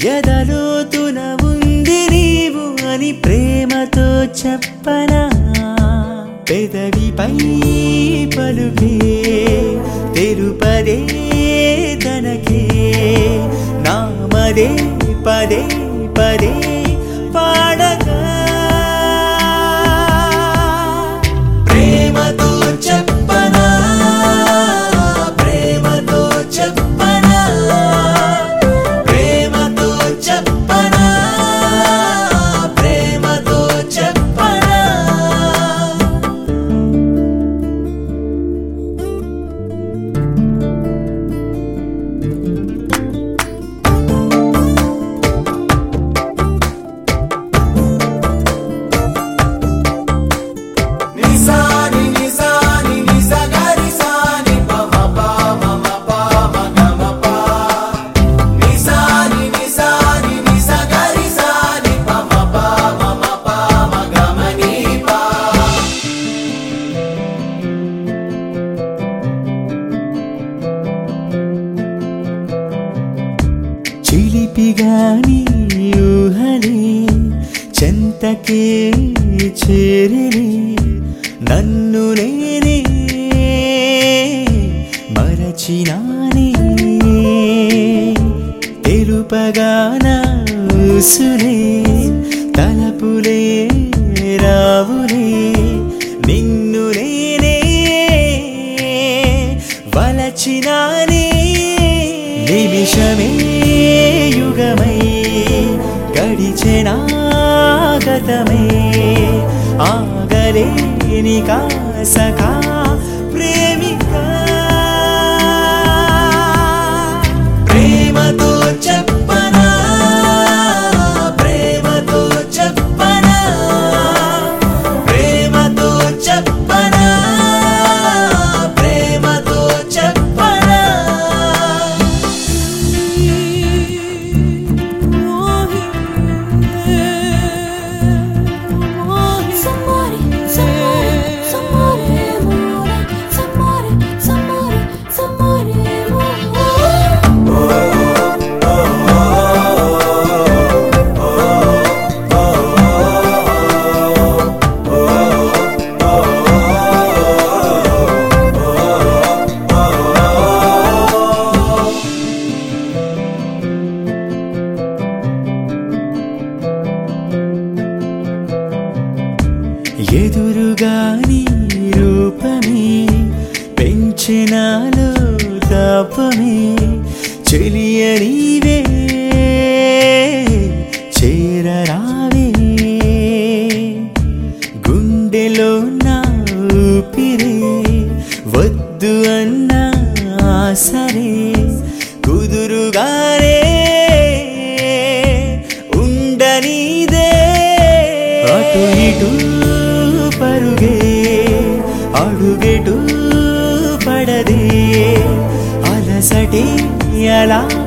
ఎదలోతున ఉంది నీవు అని ప్రేమతో చెప్పనా పెదవిపై పలుకే తెరుపదే తనకే నామదే పదే పదే పాడగా ప్రేమతో చెప్పనా ప్రేమతో చెప్పనా ప్రేమతో చెప్పనా ప్రేమతో చెప్పనా నిసాని నిసాని నిసగరి సాని పమ పమ పమ గమ ప నిసాని నిసాని నిసగరి సాని పమ పమ పమ గమ ని ప చిలిపిగాని ఊహలే చెంతకే చేరలే నన్ను నేనే మరచినానే తెలుపగా నా ఊసులే తలపులే రావులే నిన్ను నేనే వలచినానే నిమిషమే యుగమై గడిచెనా గతమే ఆగలేని కాసకా ప్రేమిక ప్రేమతో చెప్పనా ప్రేమతో చెప్పనా ప్రేమతో చెప్పనా ప్రేమతో చెప్పనా Somebody, somebody, somebody more. Somebody, somebody, somebody more. ఎదురుగాని రూపమే పెంచినాలో తాపమే చెలియనివే చేరరావే గుండెలో నా ఊపిరే వద్దు అన్నా సరే కుదురుగానే ఉండనిదే అటు ఇటు పరుగే అడుగెటు పడదే అలసటే అలా